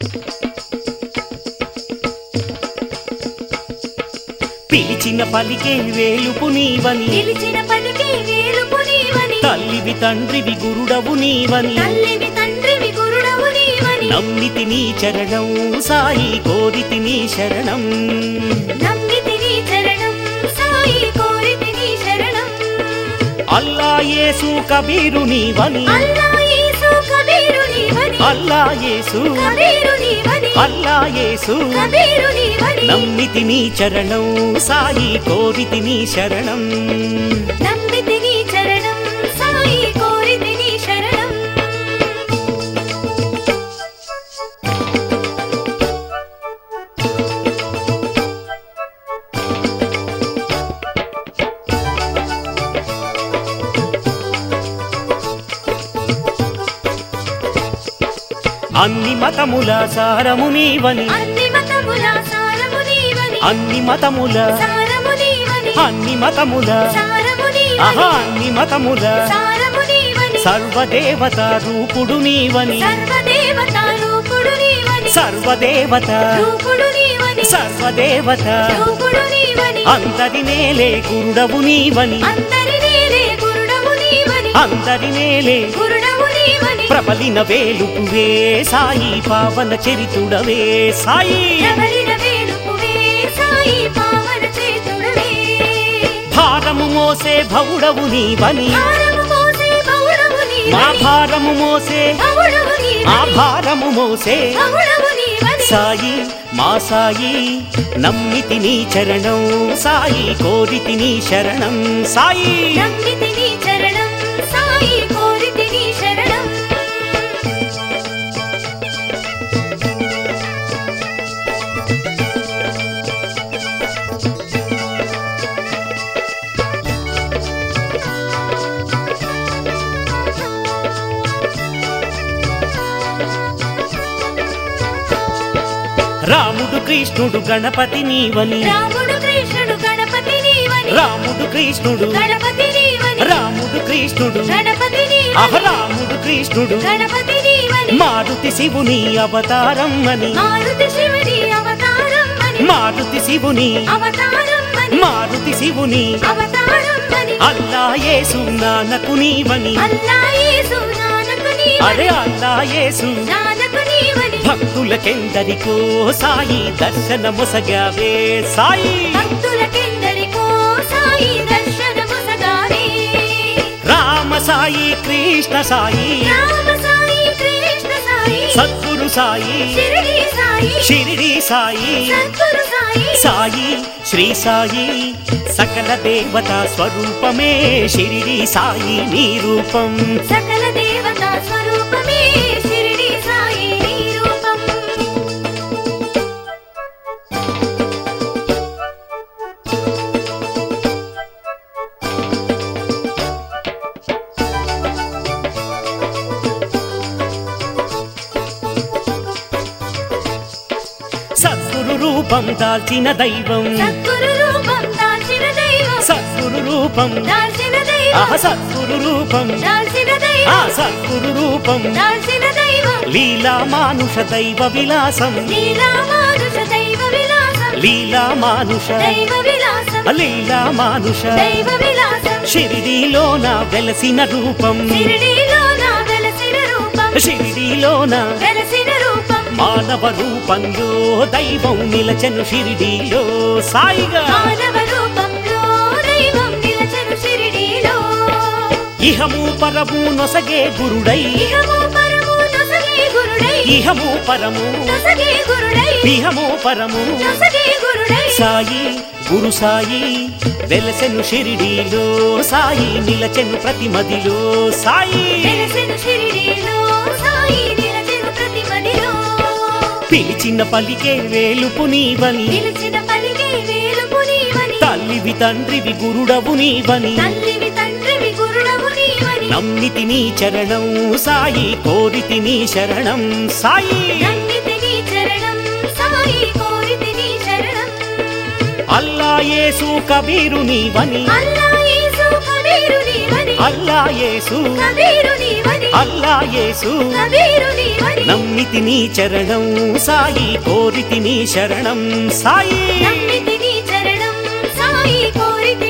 పిలిచిన పలికే వేలుపు నీవని పిలిచిన పలికి వేలుపు నీవని తల్లివి తండ్రివి గురుడవు నీవని తల్లివి తండ్రివి గురుడవు నీవని నమ్మితి నీ చరణం సాయి కోరితి నీ శరణం నమ్మితి నీ చరణం సాయి కోరితి నీ శరణం అల్లా యేసు కబీరు నీవని అల్లా యేసు కబీరు నీవని అల్లా యేసు కబీరు నీవని అల్లా యేసు కబీరు నీవని నమ్మితి నీ చరణం సాయి కోరితి నీ శరణం నమ్మితి నీ చరణం సాయి కోరితి నీ శరణం అన్ని మతముల సారము నీవని అన్ని మతముల సారము నీవని అన్ని మతముల సారము నీవని అన్ని మతముల సారము ఆహా నీవని అన్ని మతముల సారము నీవని సర్వదేవత రూపుడు నీవని సర్వదేవత రూపుడు నీవని సర్వదేవత రూపుడు నీవని సర్వదేవత రూపుడు నీవని అందరి నేలే గురుడవు నీవని అందరి నీరే గురుడవు నీవని అందరి నేలే గురుడవు నీవని ప్రబలిన వేలుపువే సాయి పావన చరితుడవే సాయి ప్రబలిన వేలుపువే సాయి పావన చేతుడవే భారము మోసే భవుడవు నీవని భారము మోసే బౌడవు మా నీవని భారము మోసే బౌడవు ఆ నీవని భారము మోసే బౌడవు నీవని సాయి మా సాయి నమ్మితి నీ చరణం సాయి కోరితి నీ శరణం సాయి నమ్మితి నీ చరణం సాయి కోరితి నీ శరణం రాముడు కృష్ణుడు గణపతి నీవని రాముడు కృష్ణుడు గణపతి నీవని రాముడు కృష్ణుడు గణపతి నీవని రాముడు కృష్ణుడు గణపతి అహ నీవని రాముడు కృష్ణుడు గణపతి నీవని మారుతి శివుని అవతారం అని మారుతి శివుని అవతారం అని మారుతి శివుని అవతారం అని మారుతి శివుని అవతారం అని అల్లా యేసు నానకు నీవని అల్లా యేసు నానకు అరే నీవని అల్లా యేసు నానకు నీవని భక్తులకెందరికో సాయి దర్శనమొసగావే సాయి భక్తులకెందరికో సాయి దర్శనము సగావే రామ సాయి కృష్ణ సాయి రామ సాయి కృష్ణ సాయి సద్గురు సాయి షిరిడి సాయి షిరిడి సాయి సద్గురు సాయి సాయి శ్రీ సాయి సకల దేవతా స్వరూపమే షిరిడి సాయి నీ రూపం సకల దేవతా స్వరూపమే షిరిడి సాయి నీ రూపం సద్గురు రూపం దాల్చిన దైవం సద్గురు రూపం దాల్చిన దైవం సద్గురు రూపం దాల్చిన ఆహ దైవం సద్గురు రూపం దాల్చిన ఆ దైవం సద్గురు రూపం దాల్చిన దైవం లీలా మానుష దైవ విలాసం లీలా మానుష దైవ విలాసం లీలా మానుష దైవ విలాసం లీలా మానుష దైవ విలాసం షిరిడీలోన వెలసిన రూపం షిరిడీలో నా వెలసిన రూపం షిరిడీలోన వెలసిన రూపం మానవ రూపంలో దైవం నిలచను షిరిడీలో సాయిగా మానవ రూపంలో దైవం నిలచను షిరిడీలో ఇహము పరము నొసగే గురుడై ఇహము పరము నొసగే గురుడై ఇహము పరము నొసగే గురుడై ఇహము పరము నొసగే గురుడై సాయి గురు సాయి వెలసెను షిరిడీలో సాయి నిలచెను ప్రతి మదిలో సాయి వెలసెను షిరిడీలో సాయి నిలచెను ప్రతి మదిలో పిలిచిన పలికే వేలుపు నీవని నిలిచిన పలికే వేలుపు నీవని తల్లివి తండ్రివి గురుడవు నీవని తల్లివి తండ్రివి గురుడవు నీవని నమ్మితి నీ చరణం సాయి కోరితి నీ శరణం సాయి నమ్మితి నీ చరణం సాయి కోరితి నీ శరణం అల్లా యేసు కబీరు నీవని అల్లా యేసు కబీరు నీవని అల్లా యేసు కబీరు నీవని అల్లా యేసు కబీరు నీవని నమ్మితి నీ చరణం సాయి కోరితి నీ శరణం సాయి నమ్మితి నీ చరణం సాయి కోరితి